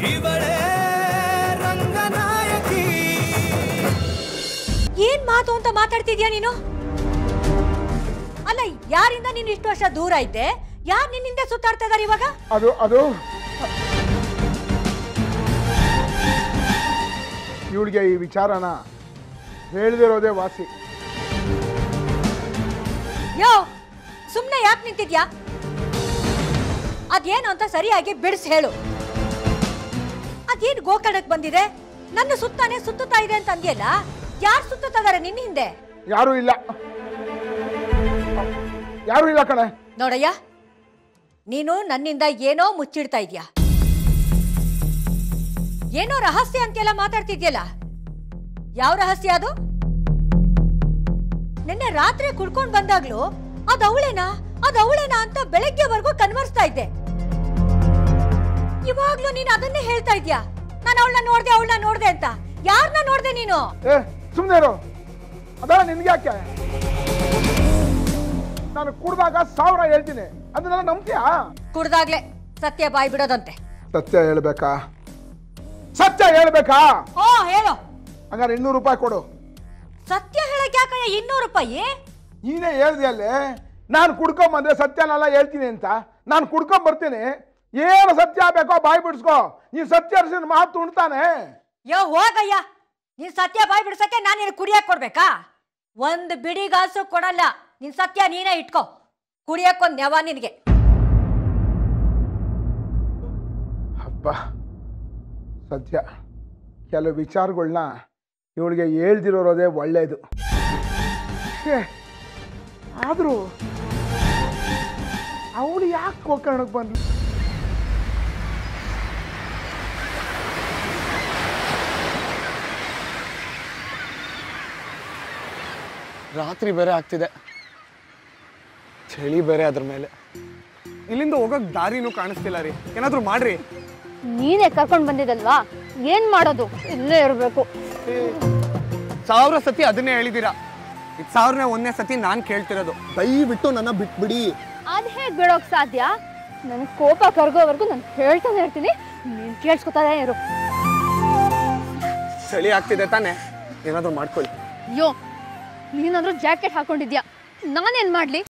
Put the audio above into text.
ಇವಳೇ ರಂಗನಾಯಕಿ ಏನ್ ಮಾತು ಅಂತ ಮಾತಾಡ್ತಿದ್ಯಾ ನೀನು ಅಲ್ಲ ಯಾರಿಂದ ನೀನು ಇಷ್ಟು ವರ್ಷ ದೂರ ಇದ್ದೆ ಯಾರು ನಿನ್ನಿಂದ ಸುತ್ತಾಡ್ತಾ ಇದಾರೆ ಇವಾಗ ಅದು ಅದು ಇವಳಿಗೆ ಈ ವಿಚಾರನ ಹೇಳ್ದಿರೋದೇ ವಾಸಿ ಯೋ ಸುಮ್ನೆ ಯಾಕೆ ನಿಂತಿದ್ಯಾ ಅದೇನು ಅಂತ ಸರಿಯಾಗಿ ಬಿಡಿಸಿ ಹೇಳು ಅದೇನು ಗೋಕರ್ಣಕ್ ಬಂದಿದೆ ನನ್ನ ಸುತ್ತಾನೆ ಸುತ್ತುತ್ತಾ ಇದೆ ಅಂತ ಅಂದ್ಯಲ್ಲ ಯಾರು ಸುತ್ತುತ್ತಾ ಇದಾರೆ ನಿನ್ನ ಹಿಂದೆ ಯಾರೂ ಇಲ್ಲ ಯಾರೂ ಇಲ್ಲ ಕಣೆ ನೋಡಯ್ಯ ನೀನು ನನ್ನಿಂದ ಏನೋ ಮುಚ್ಚಿಡ್ತಾ ಇದೀಯ ಏನೋ ರಹಸ್ಯ ಅಂತೆಲ್ಲ ಮಾತಾಡ್ತಿದ್ಯಲ್ಲ ಯಾವ ರಹಸ್ಯ ಅದು ನಿನ್ನೆ ರಾತ್ರಿ ಕುಡ್ಕೊಂಡ್ ಬಂದಾಗ್ಲೂ ಅದ್ ಅವಳೇನಾ ಅದ್ ಅವಳೇನಾ ಅಂತ ಬೆಳಗ್ಗೆವರೆಗೂ ಕನ್ವರ್ಸ್ತಾ ಇದ್ದೆ ಇವಾಗ್ಲೂ ನೀನು ಅದನ್ನೇ ಹೇಳ್ತಾ ಇದ್ಯಾ ನಾನು ಅವಳನ್ನ ನೋಡ್ದೆ ಅವಳನ್ನ ನೋಡ್ದೆ ಅಂತ ಯಾರನ್ನ ನೋಡ್ದೆ ನೀನು ಏ ಸುಮ್ಮನೆ ಇರು ಅದ ನಿನ್ಗೆ ಯಾಕೆ ನಾನು ಕುಡ್ದಾಗ ಸಾವಿರ ಹೇಳ್ತೀನಿ ಅದನ್ನೆಲ್ಲ ನಂಬ್ತೀಯಾ ಕುಡ್ದಾಗ್ಲೆ ಸತ್ಯ ಬಾಯ್ ಬಿಡೋದಂತೆ ಸತ್ಯ ಹೇಳ್ಬೇಕಾ ಸತ್ಯ ಹೇಳ್ಬೇಕಾ ಓ ಹೇಳು ಹಂಗಾರೆ ಇನ್ನೂರು ರೂಪಾಯಿ ಕೊಡು ಸತ್ಯ ಹೇಳಕ್ ಯಾಕಯ್ಯ ಇನ್ನೂರು ರೂಪಾಯಿ ನೀನೇ ಹೇಳ್ದೆ ಅಲ್ಲೇ ನಾನು ಕುಡ್ಕೊಂಬಂದ್ರೆ ಸತ್ಯನೆಲ್ಲ ಹೇಳ್ತೀನಿ ಅಂತ ನಾನು ಕುಡ್ಕೊಂಡ್ ಬರ್ತೀನಿ ಏನು ಸತ್ಯ ಬೇಕೋ ಬಾಯಿ ಬಿಡಿಸ್ಕೋ ನೀನು ಸತ್ಯ ಹರಿಸಿದ ಮಾತು ಉಣ್ತಾನೆ ಯೋ ಹೋಗಯ್ಯ ನೀನ್ ಸತ್ಯ ಬಾಯ್ ಬಿಡ್ಸಕ್ಕೆ ನಾನು ನಿನ್ ಕುಡಿಯಕ್ ಕೊಡ್ಬೇಕಾ ಒಂದ್ ಬಿಡಿಗಾಸು ಕೊಡಲ್ಲ ನಿನ್ ಸತ್ಯ ನೀನೇ ಇಟ್ಕೋ ಕುಡಿಯಕ್ಕೊಂದ್ ನೆವ ನಿನ್ಗೆ ಹಬ್ಬ ಸತ್ಯ ಕೆಲವು ವಿಚಾರಗಳನ್ನ ಇವಳಿಗೆ ಹೇಳ್ದಿರೋದೇ ಒಳ್ಳೇದು ಆದರೂ ಅವಳು ಯಾಕೆ ಗೋಕರ್ಣಕ್ಕೆ ಬಂದ್ಲು ರಾತ್ರಿ ಬೇರೆ ಆಗ್ತಿದೆ ಚಳಿ ಬೇರೆ ಅದ್ರ ಮೇಲೆ ಇಲ್ಲಿಂದ ಹೋಗಕ್ ದಾರಿನೂ ಕಾಣಿಸ್ತಿಲ್ಲ ರೀ ಏನಾದ್ರೂ ಮಾಡ್ರಿ ನೀನೇ ಕರ್ಕೊಂಡು ಬಂದಿದ್ದಲ್ವಾ ಏನ್ ಮಾಡೋದು ಇಲ್ಲೇ ಇರಬೇಕು ಸಾವಿರ ಸತಿ ಅದನ್ನೇ ಹೇಳಿದೀರಾ ಇದು ಸಾವಿರನೇ ಒಂದನೇ ಸತಿ ನಾನು ಕೇಳ್ತಿರೋದು ದಯವಿಟ್ಟು ನನ್ನ ಬಿಟ್ಬಿಡಿ ಅದ್ ಹೇಗ್ ಬಿಡೋಕ್ ಸಾಧ್ಯ ನನ್ ಕೋಪ ಕರ್ಗೋವರೆಗೂ ನಾನು ಹೇಳ್ತಾನೆ ಇರ್ತೀನಿ ನೀನ್ ಕೇಳಿಸ್ಕೊತಾನೆ ಇರು ಚಳಿ ಆಗ್ತಿದೆ ತಾನೇ ಏನಾದ್ರೂ ಮಾಡ್ಕೊಳ್ಳಿ ಅಯ್ಯೋ ನೀನಾದ್ರೂ ಜಾಕೆಟ್ ಹಾಕೊಂಡಿದ್ಯಾ ನಾನೇನ್ ಮಾಡ್ಲಿ